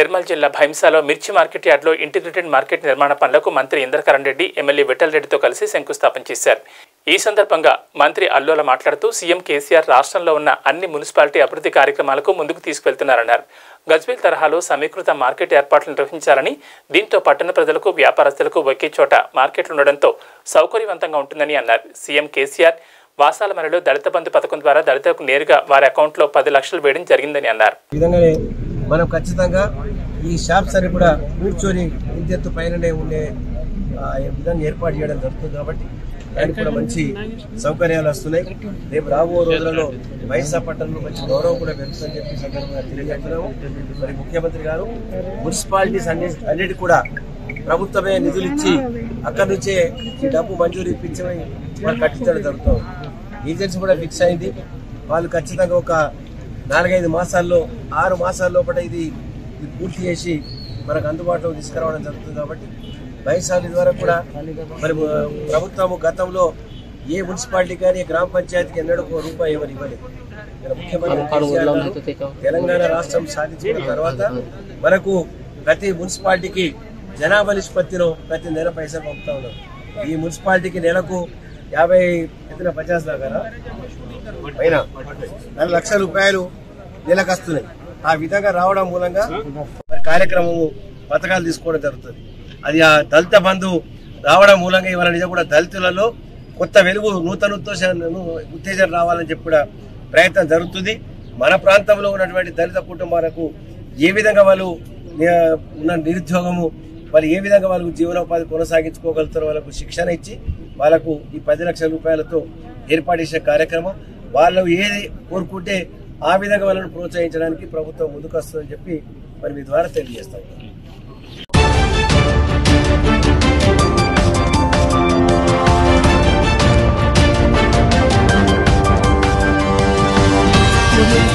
నిర్మల్ జిల్లా భైంసాలో మిర్చి మార్కెట్ యార్డ్లో ఇంటిగ్రేటెడ్ మార్కెట్ నిర్మాణ పనులకు మంత్రి ఇంద్రకరణ్ రెడ్డి ఎమ్మెల్యే విఠల్ రెడ్డితో కలిసి శంకుస్థాపన చేశారు ఈ సందర్భంగా మంత్రి అల్లోల మాట్లాడుతూ సీఎం కేసీఆర్ రాష్ట్రంలో ఉన్న అన్ని మున్సిపాలిటీ అభివృద్ధి కార్యక్రమాలకు ముందుకు తీసుకెళ్తున్నారన్నారు గజ్వేల్ తరహాలో సమీకృత మార్కెట్ ఏర్పాట్లు నిర్వహించాలని దీంతో పట్టణ ప్రజలకు వ్యాపారస్తులకు ఒకే చోట మార్కెట్లు ఉండడంతో సౌకర్యవంతంగా ఉంటుందని అన్నారు సీఎం కేసీఆర్ వాసాలమరిలో దళిత బంధు పథకం ద్వారా దళితులకు నేరుగా వారి అకౌంట్లో పది లక్షలు వేయడం జరిగిందని అన్నారు ఈ విధంగానే మనం ఖచ్చితంగా ఈ షాప్స్ అని కూడా కూర్చొని ఇంతెత్తు పైననే ఉండే ఆ, ఈ విధంగా ఏర్పాటు చేయడం జరుగుతుంది కాబట్టి దానికి కూడా మంచి సౌకర్యాలు వస్తున్నాయి రేపు రాబో రోజులలో వైఎస్ఆ పట్టణంలో మంచి గౌరవం కూడా పెరుగుతుందని చెప్పి ఈ సందర్భంగా తెలియజేస్తున్నాము మరి ముఖ్యమంత్రి గారు మున్సిపాలిటీస్ అన్ని అన్నిటి కూడా ప్రభుత్వమే నిధులు ఇచ్చి అక్కడి నుంచే ఈ డబ్బు మంజూరు ఇప్పించి మరి కట్టించడం జరుగుతుంది ఏజెన్సీ కూడా ఫిక్స్ అయింది వాళ్ళు ఖచ్చితంగా ఒక నాలుగైదు మాసాల్లో ఆరు మాసాల లోపల ఇది ఇది పూర్తి చేసి మనకు అందుబాటులోకి తీసుకురావడం జరుగుతుంది కాబట్టి వైఎస్ఆర్ ద్వారా కూడా మరి ప్రభుత్వము గతంలో ఏ మున్సిపాలిటీ కానీ గ్రామ పంచాయతీకి ఎన్నడూ ఒక రూపాయి ఏమని ఇవ్వలేదు ఇక్కడ ముఖ్యమంత్రి కేసీఆర్ గారు తెలంగాణ రాష్ట్రం సాధించిన తర్వాత మనకు ప్రతి మున్సిపాలిటీకి జనాభా నిష్పత్తిలో ప్రతి నెల పైసలు పంపుతా ఉన్నారు ఈ మున్సిపాలిటీకి నెలకు యాభై ఎత్తున పచాస్ దాకా పైన నాలుగు లక్షల రూపాయలు నెలకు వస్తున్నాయి ఆ విధంగా రావడం మూలంగా మరి కార్యక్రమము పథకాలు తీసుకోవడం జరుగుతుంది అది ఆ దళిత బంధు రావడం మూలంగా ఇవాళ నిజం కూడా దళితులలో కొత్త వెలుగు నూతన ఉత్తేజం ఉత్తేజం రావాలని చెప్పి కూడా ప్రయత్నం జరుగుతుంది మన ప్రాంతంలో ఉన్నటువంటి దళిత కుటుంబాలకు ఏ విధంగా వాళ్ళు ని- ఉన్న నిరుద్యోగము వాళ్ళు ఏ విధంగా వాళ్ళకు జీవనోపాధి కొనసాగించుకోగలుగుతారో వాళ్ళకు శిక్షణ ఇచ్చి వాళ్ళకు ఈ పది లక్షల రూపాయలతో ఏర్పాటు చేసే కార్యక్రమం వాళ్ళు ఏది కోరుకుంటే ఆ విధంగా వాళ్ళని ప్రోత్సహించడానికి ప్రభుత్వం ముందుకు వస్తుందని చెప్పి మరి మీ ద్వారా తెలియజేస్తాం Audio